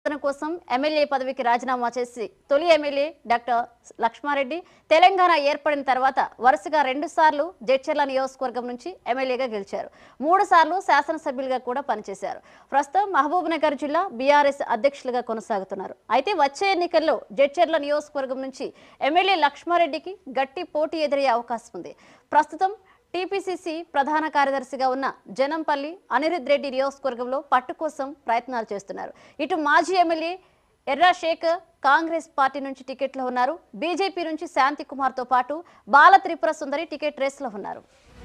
సాధన కోసం ఎమ్మెల్యే పదవికి రాజీనామా చేసి తొలి ఎమ్మెల్యే డాక్టర్ లక్ష్మారెడ్డి తెలంగాణ ఏర్పడిన తర్వాత వరుసగా రెండు సార్లు జడ్చర్ల నియోజకవర్గం నుంచి ఎమ్మెల్యేగా గెలిచారు మూడు సార్లు శాసనసభ్యులుగా కూడా పనిచేశారు ప్రస్తుతం మహబూబ్ నగర్ జిల్లా బీఆర్ఎస్ అధ్యక్షులుగా కొనసాగుతున్నారు అయితే వచ్చే ఎన్నికల్లో జడ్చర్ల నియోజకవర్గం నుంచి ఎమ్మెల్యే లక్ష్మారెడ్డికి గట్టి పోటీ ఎదురయ్యే అవకాశం ఉంది ప్రస్తుతం టీపీసీసీ ప్రధాన కార్యదర్శిగా ఉన్న జనంపల్లి అనిరుద్ రెడ్డి నియోజకవర్గంలో పట్టు కోసం ప్రయత్నాలు చేస్తున్నారు ఇటు మాజీ ఎమ్మెల్యే ఎర్రా శేఖర్ కాంగ్రెస్ పార్టీ నుంచి టికెట్లో ఉన్నారు బీజేపీ నుంచి శాంతి కుమార్తో పాటు బాల త్రిపుర సుందరి టికెట్ రేసులో ఉన్నారు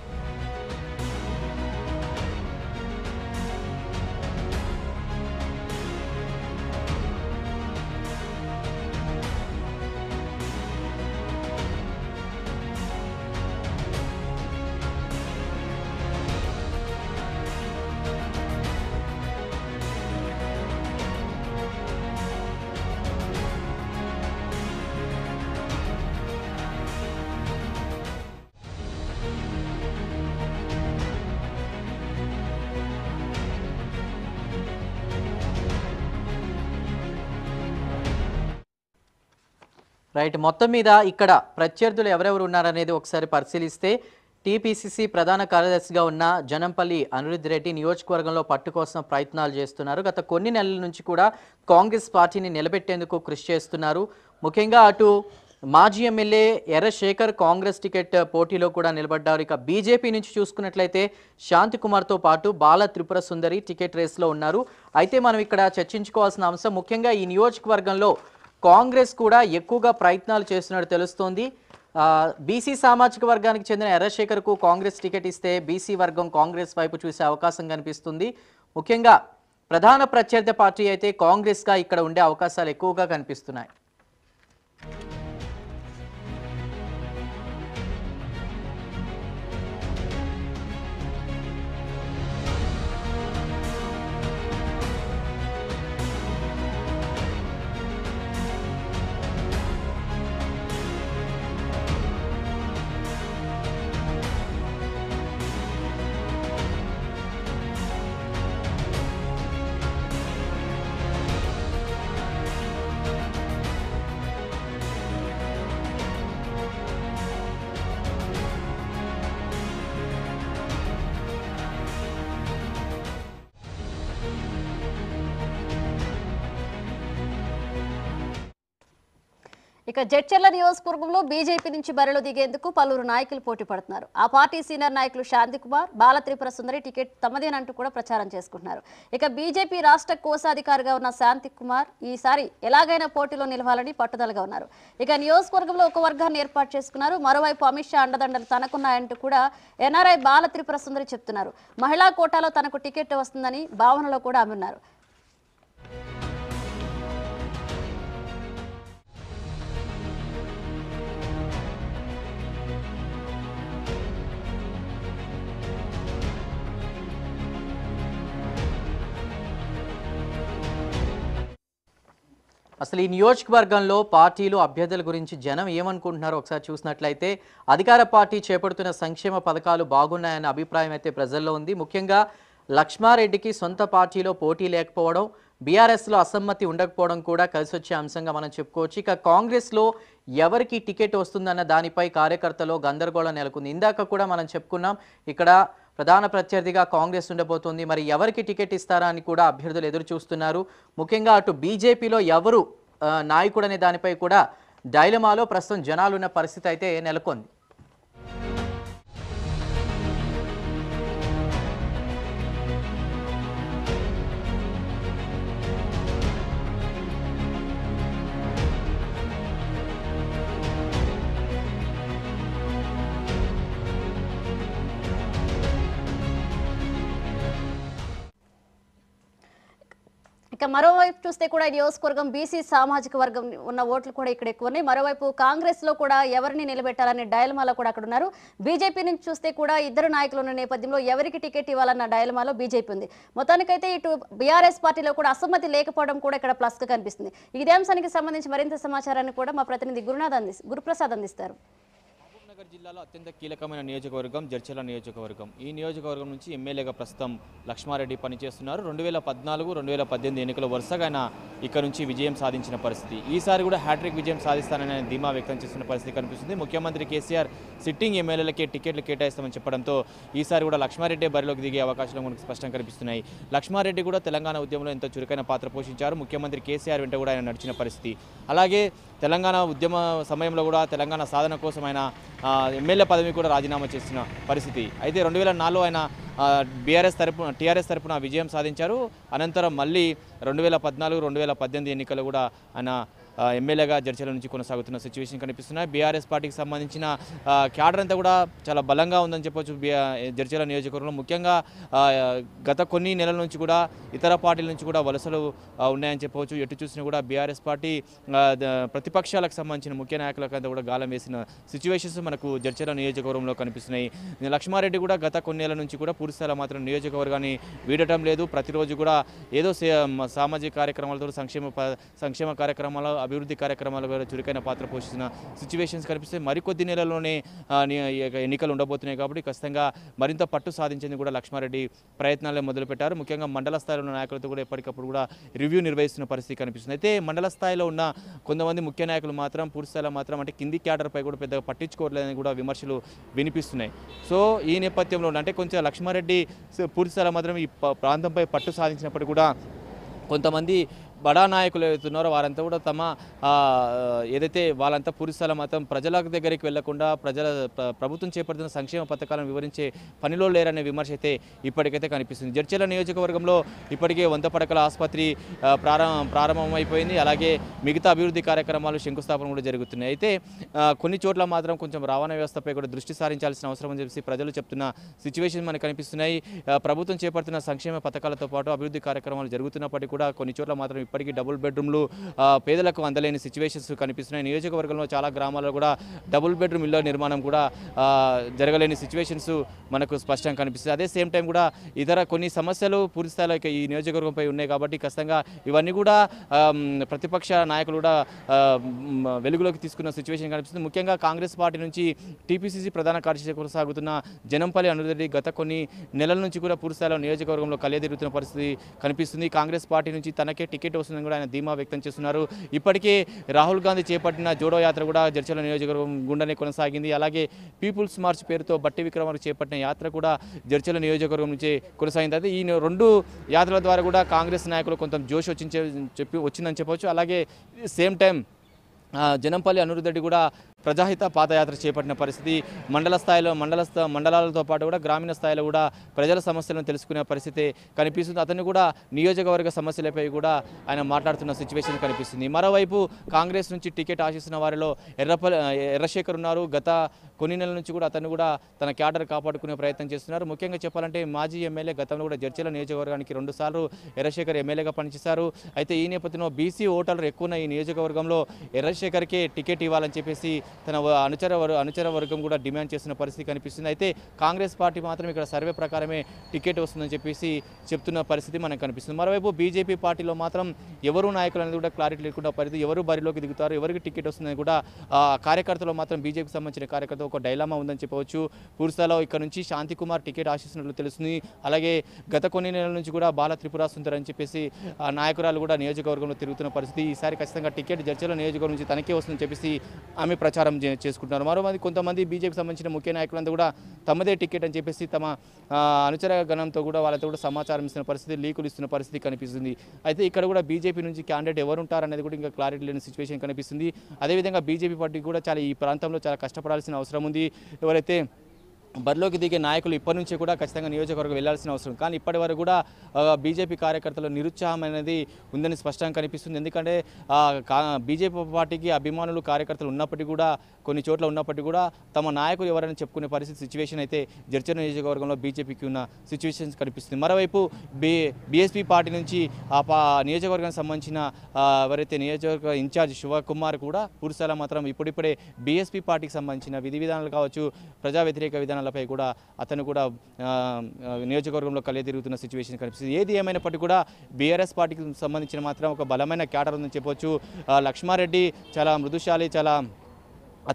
రైట్ మొత్తం మీద ఇక్కడ ప్రత్యర్థులు ఎవరెవరు ఉన్నారనేది ఒకసారి పరిశీలిస్తే టీపీసీసీ ప్రధాన కార్యదర్శిగా ఉన్న జనంపల్లి అనిరుద్ధ్ రెడ్డి నియోజకవర్గంలో పట్టు కోసం ప్రయత్నాలు చేస్తున్నారు గత కొన్ని నెలల నుంచి కూడా కాంగ్రెస్ పార్టీని నిలబెట్టేందుకు కృషి చేస్తున్నారు ముఖ్యంగా అటు మాజీ ఎమ్మెల్యే ఎర్ర శేఖర్ కాంగ్రెస్ టికెట్ పోటీలో కూడా నిలబడ్డారు ఇక బీజేపీ నుంచి చూసుకున్నట్లయితే శాంతి కుమార్తో పాటు బాల త్రిపుర సుందరి టికెట్ రేస్లో ఉన్నారు అయితే మనం ఇక్కడ చర్చించుకోవాల్సిన అంశం ముఖ్యంగా ఈ నియోజకవర్గంలో కాంగ్రెస్ కూడా ఎక్కువగా ప్రయత్నాలు చేస్తున్నట్టు తెలుస్తోంది ఆ, బీసీ సామాజిక వర్గానికి చెందిన ఎర్రశేఖర్కు కాంగ్రెస్ టికెట్ ఇస్తే బీసీ వర్గం కాంగ్రెస్ వైపు చూసే అవకాశం కనిపిస్తుంది ముఖ్యంగా ప్రధాన ప్రత్యర్థి పార్టీ అయితే కాంగ్రెస్గా ఇక్కడ ఉండే అవకాశాలు ఎక్కువగా కనిపిస్తున్నాయి ఇక జడ్చర్ల నియోజకవర్గంలో బీజేపీ నుంచి బరిలో దిగేందుకు పలువురు నాయకులు పోటీ పడుతున్నారు ఆ పార్టీ సీనియర్ నాయకులు శాంతి కుమార్ బాల త్రిపుర సుందరి టికెట్ తమదేనంటూ కూడా ప్రచారం చేసుకుంటున్నారు ఇక బీజేపీ రాష్ట్ర కోశాధికారిగా ఉన్న శాంతి కుమార్ ఈసారి ఎలాగైనా పోటీలో నిలవాలని పట్టుదలగా ఉన్నారు ఇక నియోజకవర్గంలో ఒక వర్గాన్ని ఏర్పాటు చేసుకున్నారు మరోవైపు అమిత్ షా అండదండలు తనకున్నాయంటూ కూడా ఎన్ఆర్ఐ బాల త్రిపుర సుందరి చెప్తున్నారు మహిళా కోటాలో తనకు టికెట్ వస్తుందని భావనలో కూడా ఆమె ఉన్నారు అసలు ఈ నియోజకవర్గంలో పార్టీలు అభ్యర్థుల గురించి జనం ఏమనుకుంటున్నారో ఒకసారి చూసినట్లయితే అధికార పార్టీ చేపడుతున్న సంక్షేమ పథకాలు బాగున్నాయన్న అభిప్రాయం అయితే ప్రజల్లో ఉంది ముఖ్యంగా లక్ష్మారెడ్డికి సొంత పార్టీలో పోటీ లేకపోవడం బీఆర్ఎస్లో అసమ్మతి ఉండకపోవడం కూడా కలిసి వచ్చే అంశంగా మనం చెప్పుకోవచ్చు ఇక కాంగ్రెస్లో ఎవరికి టికెట్ వస్తుందన్న దానిపై కార్యకర్తలో గందరగోళం నెలకొంది ఇందాక కూడా మనం చెప్పుకున్నాం ఇక్కడ ప్రధాన ప్రత్యర్థిగా కాంగ్రెస్ ఉండబోతోంది మరి ఎవరికి టికెట్ ఇస్తారా అని కూడా అభ్యర్థులు ఎదురు చూస్తున్నారు ముఖ్యంగా అటు బీజేపీలో ఎవరు ఆ, నాయకుడు అనే దానిపై కూడా డైలమాలో ప్రస్తుతం జనాలు ఉన్న పరిస్థితి అయితే నెలకొంది ఇక మరోవైపు చూస్తే కూడా ఈ నియోజకవర్గం బీసీ సామాజిక వర్గం ఉన్న ఓట్లు కూడా ఇక్కడ ఎక్కువ ఉన్నాయి మరోవైపు కాంగ్రెస్ లో కూడా ఎవరిని నిలబెట్టాలనే డయలమాలో కూడా అక్కడ ఉన్నారు బీజేపీ నుంచి చూస్తే కూడా ఇద్దరు నాయకులు ఉన్న నేపథ్యంలో ఎవరికి టికెట్ ఇవ్వాలన్న డయలమాలో బీజేపీ ఉంది మొత్తానికైతే ఇటు బీఆర్ఎస్ పార్టీలో కూడా అసమ్మతి లేకపోవడం కూడా ఇక్కడ ప్లస్ గా కనిపిస్తుంది ఇదే అంశానికి సంబంధించి మరింత సమాచారాన్ని కూడా మా ప్రతినిధి గురునాథ్ అంది గురుప్రసాద్ అందిస్తారు కరీంనగర్ జిల్లాలో అత్యంత కీలకమైన నియోజకవర్గం జడ్చర్ల నియోజకవర్గం ఈ నియోజకవర్గం నుంచి ఎమ్మెల్యేగా ప్రస్తుతం లక్ష్మారెడ్డి పనిచేస్తున్నారు రెండు వేల పద్నాలుగు రెండు వేల పద్దెనిమిది ఎన్నికల వరుసగా ఆయన ఇక్కడ నుంచి విజయం సాధించిన పరిస్థితి ఈసారి కూడా హ్యాట్రిక్ విజయం సాధిస్తానని ఆయన ధీమా వ్యక్తం చేస్తున్న పరిస్థితి కనిపిస్తుంది ముఖ్యమంత్రి కేసీఆర్ సిట్టింగ్ ఎమ్మెల్యేలకే టికెట్లు కేటాయిస్తామని చెప్పడంతో ఈసారి కూడా లక్ష్మారెడ్డి బరిలోకి దిగే అవకాశాలు మనకు స్పష్టంగా కనిపిస్తున్నాయి లక్ష్మారెడ్డి కూడా తెలంగాణ ఉద్యమంలో ఎంతో చురుకైన పాత్ర పోషించారు ముఖ్యమంత్రి కేసీఆర్ వెంట కూడా ఆయన నడిచిన పరిస్థితి అలాగే తెలంగాణ ఉద్యమ సమయంలో కూడా తెలంగాణ సాధన కోసం ఆయన ఆ, ఎమ్మెల్యే పదవి కూడా రాజీనామా చేసిన పరిస్థితి అయితే రెండు వేల నాలుగులో ఆయన బీఆర్ఎస్ తరపున టీఆర్ఎస్ తరపున విజయం సాధించారు అనంతరం మళ్ళీ రెండు వేల పద్నాలుగు రెండు వేల పద్దెనిమిది ఎన్నికలు కూడా ఆయన ఆ, ఎమ్మెల్యేగా జడ్చల నుంచి కొనసాగుతున్న సిచ్యువేషన్ కనిపిస్తున్నాయి బీఆర్ఎస్ పార్టీకి సంబంధించిన ఆ, క్యాడర్ అంతా కూడా చాలా బలంగా ఉందని చెప్పొచ్చు జడ్చల నియోజకవర్గంలో ముఖ్యంగా ఆ, గత కొన్ని నెలల నుంచి కూడా ఇతర పార్టీల నుంచి కూడా వలసలు ఆ, ఉన్నాయని చెప్పవచ్చు ఎటు చూసినా కూడా బీఆర్ఎస్ పార్టీ ఆ, ద- ప్రతిపక్షాలకు సంబంధించిన ముఖ్య నాయకులకంతా కూడా గాలం వేసిన సిచ్యువేషన్స్ మనకు జడ్చల నియోజకవర్గంలో కనిపిస్తున్నాయి లక్ష్మారెడ్డి కూడా గత కొన్ని నెలల నుంచి కూడా పూర్తిస్థాయిలో మాత్రం నియోజకవర్గాన్ని వీడటం లేదు ప్రతిరోజు కూడా ఏదో సే- మ- సామాజిక కార్యక్రమాలతో సంక్షేమ ప- సంక్షేమ కార్యక్రమాలు అభివృద్ధి కార్యక్రమాలు కూడా చురుకైన పాత్ర పోషిస్తున్న సిచ్యువేషన్స్ కనిపిస్తాయి మరికొద్ది నెలల్లోనే ఆ, ని- ఈ యొక్క ఎన్నికలు ఉండబోతున్నాయి కాబట్టి ఖచ్చితంగా మరింత పట్టు సాధించేందుకు కూడా లక్ష్మారెడ్డి ప్రయత్నాలు మొదలుపెట్టారు ముఖ్యంగా మండల స్థాయిలో ఉన్న నాయకులతో కూడా ఎప్పటికప్పుడు కూడా రివ్యూ నిర్వహిస్తున్న పరిస్థితి కనిపిస్తుంది అయితే మండల స్థాయిలో ఉన్న కొంతమంది ముఖ్య నాయకులు మాత్రం పూర్తి స్థాయిలో మాత్రం అంటే కింది క్యాడర్పై కూడా పెద్దగా పట్టించుకోవట్లేదని కూడా విమర్శలు వినిపిస్తున్నాయి సో ఈ నేపథ్యంలో అంటే కొంచెం లక్ష్మారెడ్డి స- పూర్తి స్థాయిలో మాత్రం ఈ ప- ప్రాంతంపై పట్టు సాధించినప్పటికీ కూడా కొంతమంది బడా నాయకులు అవుతున్నారో వారంతా కూడా తమ ఆ, ఏదైతే వాళ్ళంతా పూరిస్థల మతం ప్రజల దగ్గరికి వెళ్లకుండా ప్రజల ప్ర- ప్రభుత్వం చేపడుతున్న సంక్షేమ పథకాలను వివరించే పనిలో లేరనే విమర్శ అయితే ఇప్పటికైతే కనిపిస్తుంది జడ్చల నియోజకవర్గంలో ఇప్పటికే వంద పడకల ఆసుపత్రి ఆ, ప్రారంభం ప్రారంభమైపోయింది అలాగే మిగతా అభివృద్ధి కార్యక్రమాలు శంకుస్థాపన కూడా జరుగుతున్నాయి అయితే ఆ, కొన్ని చోట్ల మాత్రం కొంచెం రవాణా వ్యవస్థపై కూడా దృష్టి సారించాల్సిన అవసరం అని చెప్పి ప్రజలు చెప్తున్న సిచ్యువేషన్ మనకు కనిపిస్తున్నాయి ఆ, ప్రభుత్వం చేపడుతున్న సంక్షేమ పథకాలతో పాటు అభివృద్ధి కార్యక్రమాలు జరుగుతున్నప్పటికీ కూడా కొన్ని చోట్ల మాత్రం ఇప్పటికీ డబుల్ బెడ్రూమ్లు ఆ, పేదలకు అందలేని సిచ్యువేషన్స్ కనిపిస్తున్నాయి నియోజకవర్గంలో చాలా గ్రామాల్లో కూడా డబుల్ బెడ్రూమ్ ఇళ్ళ నిర్మాణం కూడా ఆ, జరగలేని సిచ్యువేషన్స్ మనకు స్పష్టంగా కనిపిస్తుంది అదే సేమ్ టైం కూడా ఇతర కొన్ని సమస్యలు పూర్తి స్థాయిలో ఇక ఈ నియోజకవర్గంపై ఉన్నాయి కాబట్టి ఖచ్చితంగా ఇవన్నీ కూడా ఆమ్, ప్రతిపక్ష నాయకులు కూడా ఆ, మ్, వెలుగులోకి తీసుకున్న సిచ్యువేషన్ కనిపిస్తుంది ముఖ్యంగా కాంగ్రెస్ పార్టీ నుంచి టీపీసీసీ ప్రధాన కార్యదర్శి కొనసాగుతున్న జనంపల్లి అనురెడ్డి గత కొన్ని నెలల నుంచి కూడా పూర్తి స్థాయిలో నియోజకవర్గంలో కలియదిరుగుతున్న పరిస్థితి కనిపిస్తుంది కాంగ్రెస్ పార్టీ నుంచి తనకే టికెట్ వస్తుందని కూడా ఆయన ధీమా వ్యక్తం చేస్తున్నారు ఇప్పటికే రాహుల్ గాంధీ చేపట్టిన జోడో యాత్ర కూడా జడ్చల నియోజకవర్గం గుండెనే కొనసాగింది అలాగే పీపుల్స్ మార్చ్ పేరుతో బట్టి విక్రమార్క చేపట్టిన యాత్ర కూడా జడ్చల నియోజకవర్గం నుంచి కొనసాగింది అయితే ఈ రెండు యాత్రల ద్వారా కూడా కాంగ్రెస్ నాయకులు కొంత జోష్ వచ్చించే చెప్పి వచ్చిందని చెప్పవచ్చు అలాగే సేమ్ టైం ఆ, జనంపల్లి అనిరుద్ధరెడ్డి కూడా ప్రజాహిత పాదయాత్ర చేపట్టిన పరిస్థితి మండల స్థాయిలో మండల స్థా- మండలాలతో పాటు కూడా గ్రామీణ స్థాయిలో కూడా ప్రజల సమస్యలను తెలుసుకునే పరిస్థితి కనిపిస్తుంది అతను కూడా నియోజకవర్గ సమస్యలపై కూడా ఆయన మాట్లాడుతున్న సిచ్యువేషన్ కనిపిస్తుంది మరోవైపు కాంగ్రెస్ నుంచి టికెట్ ఆశిస్తున్న వారిలో ఎర్రపల్లి ఎర్రశేఖర్ ఉన్నారు గత కొన్ని నెలల నుంచి కూడా అతను కూడా తన క్యాడర్ కాపాడుకునే ప్రయత్నం చేస్తున్నారు ముఖ్యంగా చెప్పాలంటే మాజీ ఎమ్మెల్యే గతంలో కూడా జడ్చల నియోజకవర్గానికి రెండుసార్లు ఎర్రశేఖర్ ఎమ్మెల్యేగా పనిచేశారు అయితే ఈ నేపథ్యంలో బీసీ ఓటర్లు ఎక్కువ ఉన్న ఈ నియోజకవర్గంలో ఎర్రశేఖర్కే టికెట్ ఇవ్వాలని చెప్పేసి తన వ- అనుచర వర్- అనుచర వర్గం కూడా డిమాండ్ చేస్తున్న పరిస్థితి కనిపిస్తుంది అయితే కాంగ్రెస్ పార్టీ మాత్రం ఇక్కడ సర్వే ప్రకారమే టికెట్ వస్తుందని చెప్పేసి చెప్తున్న పరిస్థితి మనకు కనిపిస్తుంది మరోవైపు బీజేపీ పార్టీలో మాత్రం ఎవరు నాయకులు అనేది కూడా క్లారిటీ లేకుండా పరిస్థితి ఎవరు బరిలోకి దిగుతారు ఎవరికి టికెట్ వస్తుందని కూడా ఆ, కార్యకర్తలు మాత్రం బీజేపీకి సంబంధించిన కార్యకర్త ఒక డైలామా ఉందని చెప్పవచ్చు పూర్తిస్థాయిలో ఇక్కడ నుంచి శాంతి కుమార్ టికెట్ ఆశిస్తున్నట్లు తెలుస్తుంది అలాగే గత కొన్ని నెలల నుంచి కూడా బాల త్రిపుర సుందర్ అని చెప్పేసి ఆ నాయకురాలు కూడా నియోజకవర్గంలో తిరుగుతున్న పరిస్థితి ఈసారి ఖచ్చితంగా టికెట్ జడ్చల నియోజకవర్గం నుంచి తనకే వస్తుందని చెప్పేసి ఆమె ప్రచారం చే- చేసుకుంటున్నారు మరోమంది కొంతమంది బీజేపీకి సంబంధించిన ముఖ్య నాయకులంతా కూడా తమదే టికెట్ అని చెప్పేసి తమ ఆ, అనుచర గణంతో కూడా వాళ్ళతో కూడా సమాచారం ఇస్తున్న పరిస్థితి లీకులు ఇస్తున్న పరిస్థితి కనిపిస్తుంది అయితే ఇక్కడ కూడా బీజేపీ నుంచి క్యాండిడేట్ ఎవరు ఉంటారు అనేది కూడా ఇంకా క్లారిటీ లేని సిచ్యువేషన్ కనిపిస్తుంది అదేవిధంగా బీజేపీ పార్టీ కూడా చాలా ఈ ప్రాంతంలో చాలా కష్టపడాల్సిన అవసరం ఉంది ఎవరైతే బరిలోకి దిగే నాయకులు ఇప్పటి నుంచి కూడా ఖచ్చితంగా నియోజకవర్గం వెళ్లాల్సిన అవసరం కానీ ఇప్పటి వరకు కూడా ఆ, బీజేపీ కార్యకర్తల నిరుత్సాహం అనేది ఉందని స్పష్టంగా కనిపిస్తుంది ఎందుకంటే ఆ, కా- బీజేపీ పార్టీకి అభిమానులు కార్యకర్తలు ఉన్నప్పటికీ కూడా కొన్ని చోట్ల ఉన్నప్పటికీ కూడా తమ నాయకులు ఎవరైనా చెప్పుకునే పరిస్థితి సిచ్యువేషన్ అయితే జడ్చర్ నియోజకవర్గంలో బీజేపీకి ఉన్న సిచ్యువేషన్స్ కనిపిస్తుంది మరోవైపు బీ బీఎస్పీ పార్టీ నుంచి ఆ పా నియోజకవర్గానికి సంబంధించిన ఆ, ఎవరైతే నియోజకవర్గ ఇన్ఛార్జ్ శివకుమార్ కూడా పురుషాల మాత్రం ఇప్పుడిప్పుడే బీఎస్పీ పార్టీకి సంబంధించిన విధి విధానాలు కావచ్చు ప్రజా వ్యతిరేక విధానాలపై కూడా అతను కూడా ఆ, ఆ, నియోజకవర్గంలో కలియ తిరుగుతున్న సిచ్యువేషన్ కనిపిస్తుంది ఏది ఏమైనప్పటికీ కూడా బీఆర్ఎస్ పార్టీకి సంబంధించిన మాత్రం ఒక బలమైన క్యాడర్ ఉందని చెప్పొచ్చు ఆ, లక్ష్మారెడ్డి చాలా మృదుశాలి చాలా అతను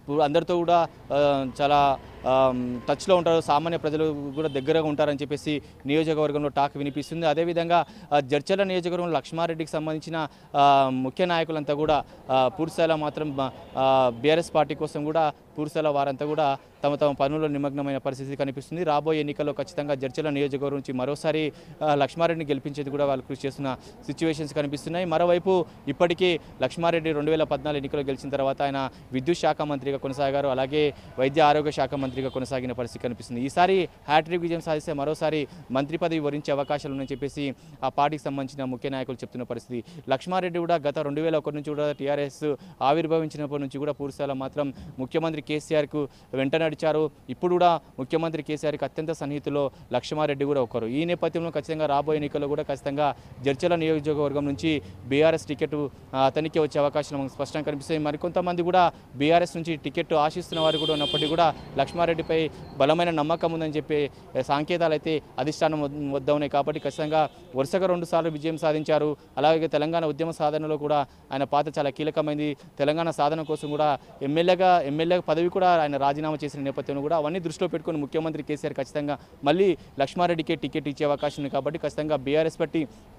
పు- అందరితో కూడా ఆ, చాలా ఆమ్, టచ్లో ఉంటారు సామాన్య ప్రజలు కూడా దగ్గరగా ఉంటారని చెప్పేసి నియోజకవర్గంలో టాక్ వినిపిస్తుంది అదేవిధంగా ఆ, జడ్చర్ల నియోజకవర్గంలో లక్ష్మారెడ్డికి సంబంధించిన ఆ, ముఖ్య నాయకులంతా కూడా ఆ, పూర్తిస్థాయిలో మాత్రం బీఆర్ఎస్ పార్టీ కోసం కూడా పూర్తిస్థాయిలో వారంతా కూడా తమ తమ పనుల్లో నిమగ్నమైన పరిస్థితి కనిపిస్తుంది రాబోయే ఎన్నికల్లో ఖచ్చితంగా జడ్చర్ల నియోజకవర్గం నుంచి మరోసారి ఆ, లక్ష్మారెడ్డిని గెలిపించేది కూడా వాళ్ళు కృషి చేస్తున్న సిచ్యువేషన్స్ కనిపిస్తున్నాయి మరోవైపు ఇప్పటికీ లక్ష్మారెడ్డి రెండు వేల పద్నాలుగు ఎన్నికల్లో గెలిచిన తర్వాత ఆయన విద్యుత్ శాఖ మంత్రిగా కొనసాగారు అలాగే వైద్య ఆరోగ్య శాఖ మంత్రిగా కొనసాగిన పరిస్థితి కనిపిస్తుంది ఈసారి హ్యాట్రిక్ విజయం సాధిస్తే మరోసారి మంత్రి పదవి వరించే అవకాశాలు ఉన్నాయని చెప్పేసి ఆ పార్టీకి సంబంధించిన ముఖ్య నాయకులు చెప్తున్న పరిస్థితి లక్ష్మారెడ్డి కూడా గత రెండు వేల ఒకటి నుంచి కూడా టీఆర్ఎస్ ఆవిర్భవించినప్పటి నుంచి కూడా పూర్తిస్థాయిలో మాత్రం ముఖ్యమంత్రి కేసీఆర్కు వెంట నడిచారు ఇప్పుడు కూడా ముఖ్యమంత్రి కేసీఆర్కి అత్యంత సన్నిహితులో లక్ష్మారెడ్డి కూడా ఒకరు ఈ నేపథ్యంలో ఖచ్చితంగా రాబోయే ఎన్నికల్లో కూడా ఖచ్చితంగా జడ్చల నియోజకవర్గం నుంచి బీఆర్ఎస్ టికెట్ అతనికి వచ్చే అవకాశం మనకు స్పష్టంగా కనిపిస్తాయి మరికొంతమంది కూడా బీఆర్ఎస్ నుంచి టికెట్ ఆశిస్తున్న వారు కూడా ఉన్నప్పటికీ కూడా లక్ష్మారెడ్డిపై బలమైన నమ్మకం ఉందని చెప్పే ఏ, సాంకేతాలు అయితే అధిష్టానం వద్ద- వద్ద ఉన్నాయి కాబట్టి ఖచ్చితంగా వరుసగా రెండు సార్లు విజయం సాధించారు అలాగే తెలంగాణ ఉద్యమ సాధనలో కూడా ఆయన పాత్ర చాలా కీలకమైంది తెలంగాణ సాధన కోసం కూడా ఎమ్మెల్యేగా ఎమ్మెల్యే పదవి కూడా ఆయన రాజీనామా చేసిన నేపథ్యంలో కూడా అవన్నీ దృష్టిలో పెట్టుకుని ముఖ్యమంత్రి కేసీఆర్ ఖచ్చితంగా మళ్ళీ లక్ష్మారెడ్డికే టికెట్ ఇచ్చే అవకాశం ఉంది కాబట్టి ఖచ్చితంగా బీఆర్ఎస్ పట్టి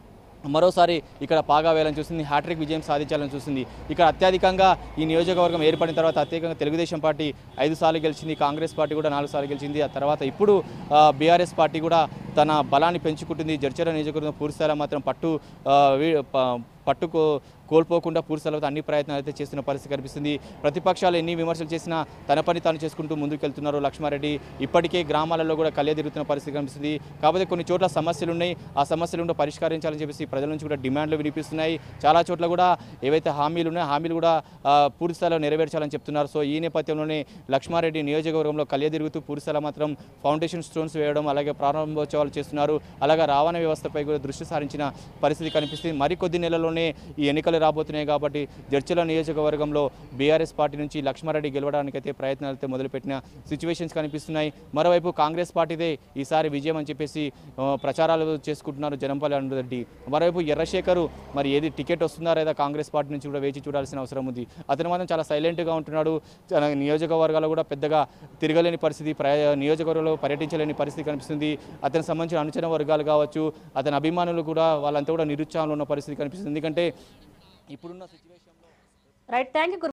మరోసారి ఇక్కడ పాగా వేయాలని చూస్తుంది హ్యాట్రిక్ విజయం సాధించాలని చూస్తుంది ఇక్కడ అత్యధికంగా ఈ నియోజకవర్గం ఏర్పడిన తర్వాత అత్యధికంగా తెలుగుదేశం పార్టీ ఐదు సార్లు గెలిచింది కాంగ్రెస్ పార్టీ కూడా నాలుగు సార్లు గెలిచింది ఆ తర్వాత ఇప్పుడు బీఆర్ఎస్ పార్టీ కూడా తన బలాన్ని పెంచుకుంటుంది జడ్చర నియోజకవర్గం పూర్తిస్థాయిలో మాత్రం పట్టు ఆ, వీ- ప- పట్టుకో కోల్పోకుండా పూర్తిస్థాయిలో అన్ని ప్రయత్నాలు అయితే చేస్తున్న పరిస్థితి కనిపిస్తుంది ప్రతిపక్షాలు ఎన్ని విమర్శలు చేసినా తన పని తాను చేసుకుంటూ ముందుకెళ్తున్నారు లక్ష్మారెడ్డి ఇప్పటికే గ్రామాలలో కూడా కలియదిరుగుతున్న పరిస్థితి కనిపిస్తుంది కాకపోతే కొన్ని చోట్ల సమస్యలు ఉన్నాయి ఆ సమస్యలు కూడా పరిష్కరించాలని చెప్పేసి ప్రజల నుంచి కూడా డిమాండ్లు వినిపిస్తున్నాయి చాలా చోట్ల కూడా ఏవైతే హామీలు ఉన్నాయో హామీలు కూడా ఆ, పూర్తి స్థాయిలో నెరవేర్చాలని చెప్తున్నారు సో ఈ నేపథ్యంలోనే లక్ష్మారెడ్డి నియోజకవర్గంలో కలియదిరుగుతూ పూర్తి స్థాయిలో మాత్రం ఫౌండేషన్ స్టోన్స్ వేయడం అలాగే ప్రారంభోత్సవాలు చేస్తున్నారు అలాగే రవాణా వ్యవస్థపై కూడా దృష్టి సారించిన పరిస్థితి కనిపిస్తుంది మరికొద్ది నెలల్లోనే ఈ ఎన్నికలు రాబోతున్నాయి కాబట్టి జడ్చల నియోజకవర్గంలో బీఆర్ఎస్ పార్టీ నుంచి లక్ష్మారెడ్డి గెలవడానికైతే ప్రయత్నాలు అయితే మొదలుపెట్టిన సిచ్యువేషన్స్ కనిపిస్తున్నాయి మరోవైపు కాంగ్రెస్ పార్టీదే ఈసారి విజయం అని చెప్పేసి ఆ, ప్రచారాలు చేసుకుంటున్నారు జనంపల్లి అరుణరెడ్డి మరోవైపు ఎర్రశేఖరు మరి ఏది టికెట్ వస్తుందా లేదా కాంగ్రెస్ పార్టీ నుంచి కూడా వేచి చూడాల్సిన అవసరం ఉంది అతను మాత్రం చాలా సైలెంట్గా ఉంటున్నాడు తన నియోజకవర్గాల్లో కూడా పెద్దగా తిరగలేని పరిస్థితి ప్రయ నియోజకవర్గంలో పర్యటించలేని పరిస్థితి కనిపిస్తుంది అతనికి సంబంధించిన అనుచర వర్గాలు కావచ్చు అతని అభిమానులు కూడా వాళ్ళంతా కూడా నిరుత్సాహంలో ఉన్న పరిస్థితి కనిపిస్తుంది ఎందుకంటే ఇప్పుడున్న సిచ్యువేషన్లో రైట్ థ్యాంక్ యూ